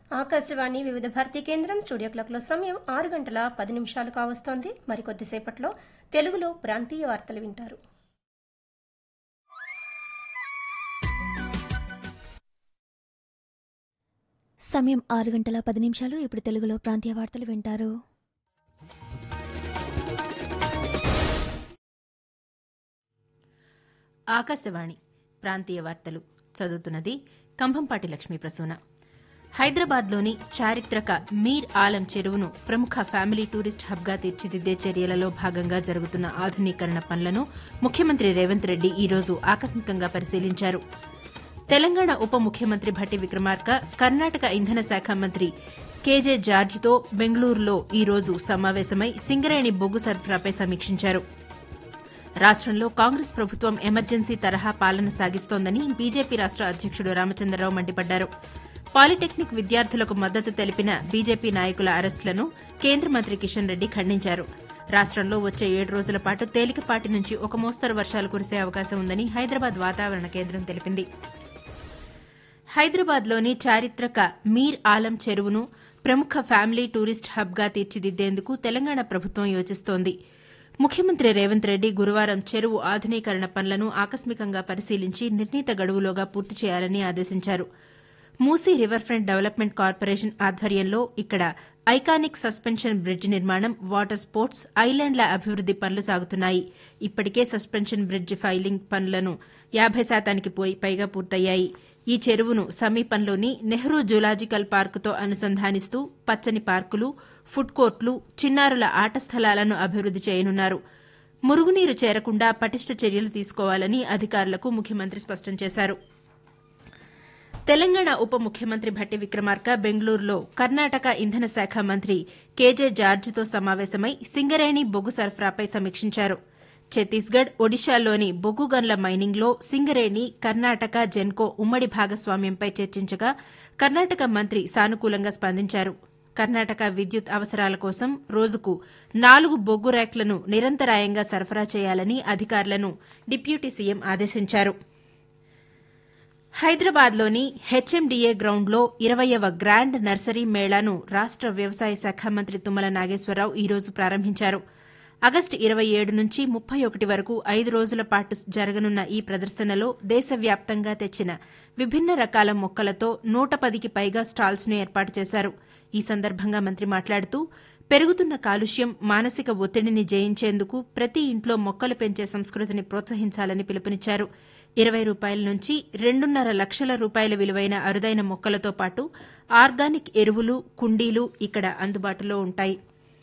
ఆకాశవాణి వివిధ భారతీ కేంద్రం స్టూడియో క్లాక్లో సమయం ఆరు గంటల పది నిమిషాలు కావస్తోంది మరికొద్దిసేపట్లో తెలుగులో ప్రాంతీయ వార్తలు వింటారు సమయం ఆరు గంటల పది నిమిషాలు ఇప్పుడు తెలుగులో ప్రాంతీయ వార్తలు వింటారు ఆకాశవాణి ప్రాంతీయ వార్తలు చదువుతున్నది కంభంపాటి లక్ష్మీ ప్రసూన హైదరాబాద్లోని చారిత్రక మీర్ ఆలం చెరువును ప్రముఖ ఫ్యామిలీ టూరిస్ట్ హబ్గా తీర్చిదిద్దే చర్యలలో భాగంగా జరుగుతున్న ఆధునీకరణ పనులను ముఖ్యమంత్రి రేవంత్ రెడ్డి ఈ రోజు ఆకస్మికంగా పరిశీలించారు తెలంగాణ ఉప ముఖ్యమంత్రి భట్టి విక్రమార్క కర్ణాటక ఇంధన శాఖ మంత్రి కేజే జార్జ్తో బెంగళూరులో ఈ రోజు సమావేశమై సింగరేణి బొగ్గు సరఫరాపై సమీక్షించారు రాష్టంలో కాంగ్రెస్ ప్రభుత్వం ఎమర్జెన్సీ తరహా పాలన సాగిస్తోందని బీజేపీ రాష్ట అధ్యక్షుడు రామచంద్రరావు మండిపడ్డారు పాలిటెక్నిక్ విద్యార్థులకు మద్దతు తెలిపిన బీజేపీ నాయకుల అరెస్టులను కేంద్ర మంత్రి కిషన్ రెడ్డి ఖండించారు రాష్టంలో వచ్చే ఏడు రోజుల పాటు తేలికపాటి నుంచి ఒక మోస్తరు వర్షాలు కురిసే అవకాశం ఉందని హైదరాబాద్ వాతావరణ కేంద్రం తెలిపింది హైదరాబాద్లోని చారిత్రక మీర్ ఆలం చెరువును ప్రముఖ ఫ్యామిలీ టూరిస్ట్ హబ్గా తీర్చిదిద్దేందుకు తెలంగాణ ప్రభుత్వం యోచిస్తోంది ముఖ్యమంత్రి రేవంత్ రెడ్డి గురువారం చెరువు ఆధునీకరణ పనులను ఆకస్మికంగా పరిశీలించి నిర్ణీత గడువులోగా పూర్తి చేయాలని ఆదేశించారు Musi river front development corporation ఆధ్వర్యంలో ఇక్కడ ఐకానిక్ సస్పెన్షన్ బ్రిడ్జ్ నిర్మాణం వాటర్ స్పోర్ట్స్ ఐలాండ్ల అభివృద్ది పనులు సాగుతున్నాయి ఇప్పటికే సస్పెన్షన్ బ్రిడ్జ్ ఫైలింగ్ పనులను యాబై శాతానికి పోయి పైగా పూర్తయ్యాయి ఈ చెరువును సమీపంలోని నెహ్రూ జూలాజికల్ పార్కుతో అనుసంధానిస్తూ పచ్చని పార్కులు ఫుడ్ కోర్టులు చిన్నారుల ఆట స్థలాలను అభివృద్ది చేయనున్నారు మురుగునీరు చేరకుండా పటిష్ట చర్యలు తీసుకోవాలని అధికారులకు ముఖ్యమంత్రి స్పష్టం చేశారు తెలంగాణ ఉప ముఖ్యమంత్రి భట్టి విక్రమార్క బెంగళూరులో కర్ణాటక ఇంధన శాఖ మంత్రి కేజే జార్జ్తో సమావేశమై సింగరేణి బొగ్గు సరఫరాపై సమీక్షించారు ఛత్తీస్గఢ్ ఒడిశాలోని బొగ్గు గన్ల మైనింగ్లో సింగరేణి కర్ణాటక జెన్కో ఉమ్మడి భాగస్వామ్యంపై చర్చించగా కర్ణాటక మంత్రి సానుకూలంగా స్పందించారు కర్ణాటక విద్యుత్ అవసరాల కోసం రోజుకు నాలుగు బొగ్గు ర్యాక్లను నిరంతరాయంగా సరఫరా చేయాలని అధికారులను డిప్యూటీ సీఎం ఆదేశించారు హైదరాబాద్లోని హెచ్ఎండిఏ గ్రౌండ్లో ఇరవయవ గ్రాండ్ నర్సరీ మేళాను రాష్ట వ్యవసాయ శాఖ మంత్రి తుమ్మల నాగేశ్వరరావు ఈ రోజు ప్రారంభించారు ఆగస్టు ఇరవై ఏడు నుంచి ముప్పై ఒకటి వరకు ఐదు రోజుల పాటు జరగనున్న ఈ ప్రదర్శనలో దేశవ్యాప్తంగా తెచ్చిన విభిన్న రకాల మొక్కలతో నూట పదికి పైగా స్టాల్స్ ను ఏర్పాటు చేశారు ఈ సందర్భంగా మంత్రి మాట్లాడుతూ పెరుగుతున్న కాలుష్యం మానసిక ఒత్తిడిని జయించేందుకు ప్రతి ఇంట్లో మొక్కలు పెంచే సంస్కృతిని ప్రోత్సహించాలని పిలుపునిచ్చారు ఇరవై రూపాయల నుంచి రెండున్నర లక్షల రూపాయల విలువైన అరుదైన మొక్కలతో పాటు ఆర్గానిక్ ఎరువులు కుండీలు ఇక్కడ అందుబాటులో ఉంటాయి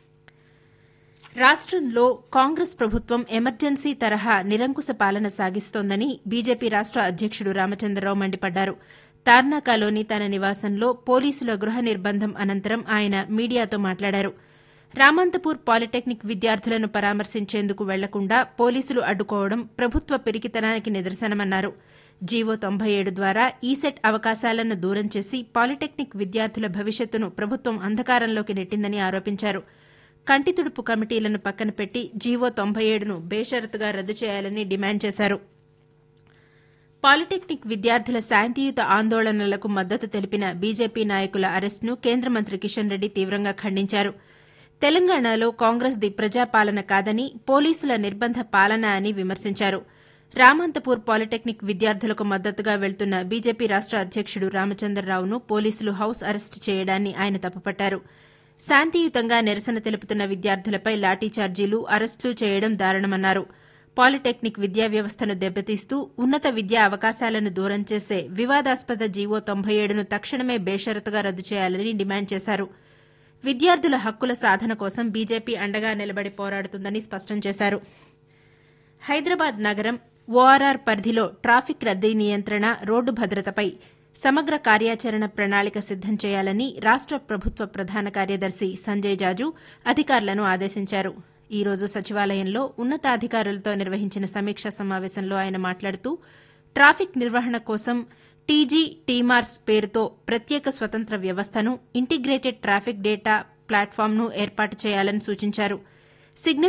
రాష్టంలో కాంగ్రెస్ ప్రభుత్వం ఎమర్జెన్సీ తరహా నిరంకుశ పాలన సాగిస్తోందని బీజేపీ రాష్ట అధ్యక్షుడు రామచంద్రరావు మండిపడ్డారు తార్నాకాలోని తన నివాసంలో పోలీసుల గృహ నిర్బంధం అనంతరం ఆయన మీడియాతో మాట్లాడారు రామంతపూర్ పాలిటెక్నిక్ విద్యార్థులను పరామర్శించేందుకు వెళ్లకుండా పోలీసులు అడ్డుకోవడం ప్రభుత్వ పెరికితనానికి నిదర్శనమన్నారు జీవో తొంభై ఏడు ద్వారా ఈసెట్ అవకాశాలను దూరం చేసి పాలిటెక్నిక్ విద్యార్థుల భవిష్యత్తును ప్రభుత్వం అంధకారంలోకి నెట్టిందని ఆరోపించారు కంటితుడుపు కమిటీలను పక్కన పెట్టి జీవో తొంభై ఏడును బేషరతుగా రద్దు చేయాలని డిమాండ్ చేశారు పాలిటెక్నిక్ విద్యార్థుల శాంతియుత ఆందోళనలకు మద్దతు తెలిపిన బీజేపీ నాయకుల అరెస్టును కేంద్ర మంత్రి కిషన్ రెడ్డి తీవ్రంగా ఖండించారు తెలంగాణలో కాంగ్రెస్ది ప్రజాపాలన కాదని పోలీసుల నిర్బంధ పాలన అని విమర్శించారు రామంతపూర్ పాలిటెక్నిక్ విద్యార్థులకు మద్దతుగా వెళ్తున్న బీజేపీ రాష్ట అధ్యక్షుడు రామచంద్రరావును పోలీసులు హౌస్ అరెస్టు చేయడాన్ని ఆయన తప్పుపట్టారు శాంతియుతంగా నిరసన తెలుపుతున్న విద్యార్థులపై లాఠీచార్జీలు అరెస్టులు చేయడం దారుణమన్నారు పాలిటెక్నిక్ విద్యా వ్యవస్థను దెబ్బతీస్తూ ఉన్నత విద్యా అవకాశాలను దూరం చేసే వివాదాస్పద జీవో తొంభై ఏడును తక్షణమే బేషరతుగా రద్దు చేయాలని డిమాండ్ చేశారు విద్యార్థుల హక్కుల సాధన కోసం బీజేపీ అండగా నిలబడి పోరాడుతుందని స్పష్టం చేశారు హైదరాబాద్ నగరం ఓఆర్ఆర్ పరిధిలో ట్రాఫిక్ రద్దీ నియంత్రణ రోడ్డు భద్రతపై సమగ్ర కార్యాచరణ ప్రణాళిక సిద్దం చేయాలని రాష్ట ప్రభుత్వ ప్రధాన కార్యదర్శి సంజయ్ జాజు అధికారులను ఆదేశించారు ఈ రోజు సచివాలయంలో ఉన్నతాధికారులతో నిర్వహించిన సమీక్షా సమావేశంలో ఆయన మాట్లాడుతూ ట్రాఫిక్ నిర్వహణ కోసం టీజీ టీమార్స్ పేరుతో ప్రత్యేక స్వతంత్ర వ్యవస్థను ఇంటిగ్రేటెడ్ ట్రాఫిక్ డేటా ప్లాట్ఫామ్ను ఏర్పాటు చేయాలని సూచించారు సిగ్నల్